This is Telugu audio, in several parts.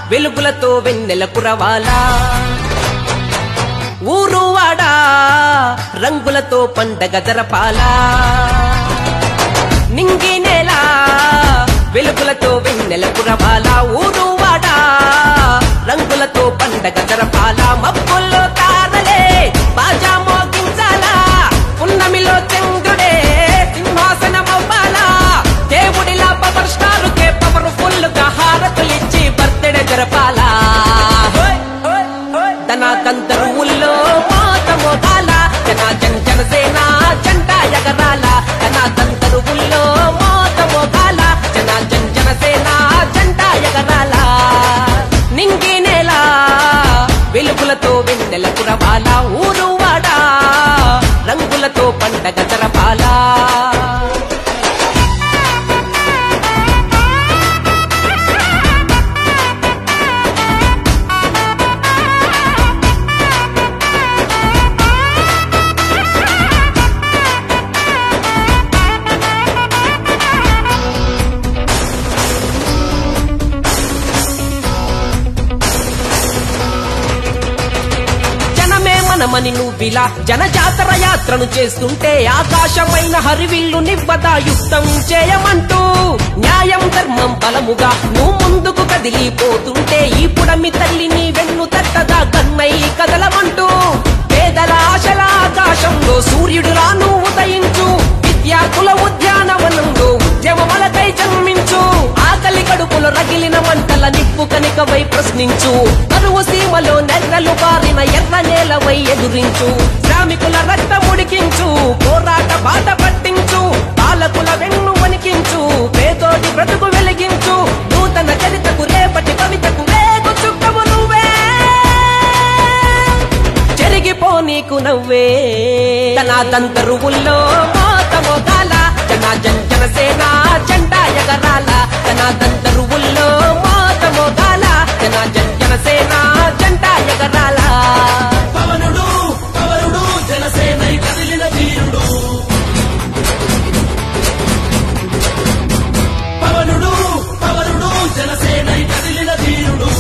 వెలుగులతో వెన్నెల కురవాలా ఊరు వాడా రంగులతో పండగ జరపాలా నింగి నేల వెలుగులతో వెన్నెల కురవాలా ఊరు వాడా రంగులతో పండగ జరపాలా మబ్బుల్లో తారలే బాజా మోగించాలా పున్నమిలో చంద్రుడే సింహాసనమవ్వాలా దేవుడిలా పవర్ స్టార్ కే పవర్ ఫుల్ గా హారతులిచ్చి బర్త్డే జరపాలా తన తంతరువుల్లో మాత మోగాల జన జన జనసేన జెండా ఎగరాల తన తంతరువుల్లో మాత మోగాల జన జన జనసేన జెండా ఎగరాల నింగి నేల వెలుగులతో వెన్నెల కురవాల ఊరు వాడా రంగులతో పండగ జరపాలా జనమే మనమని నువ్విలా జనజాతర యాత్రను చేస్తుంటే ఆకాశమైన హరివిల్లు నివ్వదా యుద్ధం చేయమంటూ న్యాయం ధర్మం బలముగా నువ్వు ముందుకు కదిలిపోతుంటే ఈ పుడమి తల్లిని వెన్ను తట్టదా గన్నై కదలమంటూ పేదల ఆశల ఆకాశంలో సూర్యుడు రాను ఉదయించు విద్యార్థుల ఉద్యానవనంలో ఉద్యమమలకై జన్మించు ఆకలి కడుపులో రగిలిన మంటల నిప్పు కనికవై ప్రశ్నించు కరువు సీమలో నెర్రలు బారిన ఎర్ర నేలవై ఎదురించు శ్రామికుల రక్తం ఉడికించు పోరాట బాట పట్టించు పాలకుల వెన్ను వణికించు పేదోటి బ్రతుకు వెలిగించు నూతన చరితకు రేపటి కవితకు వేగు చుక్కవు నువ్వే జరిగిపో నీకు నవ్వే తన తంతరువుల్లో మోత మోగాల జన జన జనసేన జెండా ఎగరాల తన తంతరువుల్లో మోత మోగాల జన జన జనసేన జెండా ఎగరాల పవనుడు పవనుడు జనసేనై కదిలిన వీరుడు పవనుడు పవనుడు జనసేనై కదిలిన వీరుడు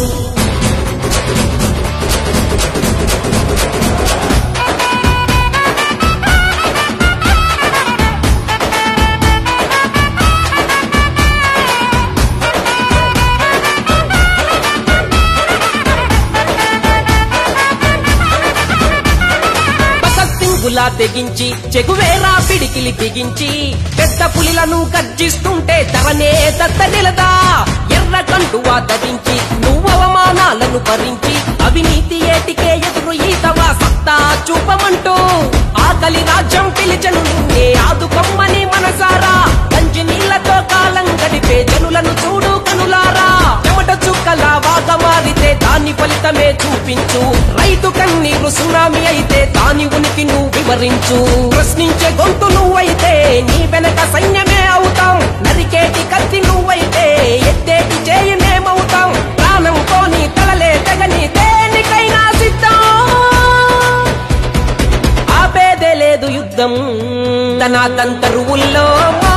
భగత్ సింగులా తెగించి చెగువేరా పిడికిలి బిగించి పెద్ద పులిలను గర్జిస్తుంటే తవనే దత్త నిలదా ఎర్ర కండువా ధరించి నువ్వు అవమానాలను భరించి అవినీతి ఏటికే ఎదురు ఈతవా సత్తా చూపమంటూ ఆకలి రాజ్యం పిలిచను నిన్నే ఆదుకొమ్మని మనసారా గంజి నీళ్లతో కాలం గడిపే జనులను చూడు కనులారా చెమట చుక్కల వాగ మారితే దాని ఫలితమే చూపించు రైతు కన్నీరు సునామీ అయితే దాని ఉనికి నువ్వు వివరించు ప్రశ్నించే గొంతు నువ్వైతే నీ వెనక సైన్యమే అవుతాం నరికేటి కత్తి నువ్వైతే ఎత్తేటి చేయనేమవుతాం ప్రాణం పోని తలలే తెగని దేనికైనా సిద్ధం ఆపేదే లేదు యుద్ధం తన తంతరువుల్లో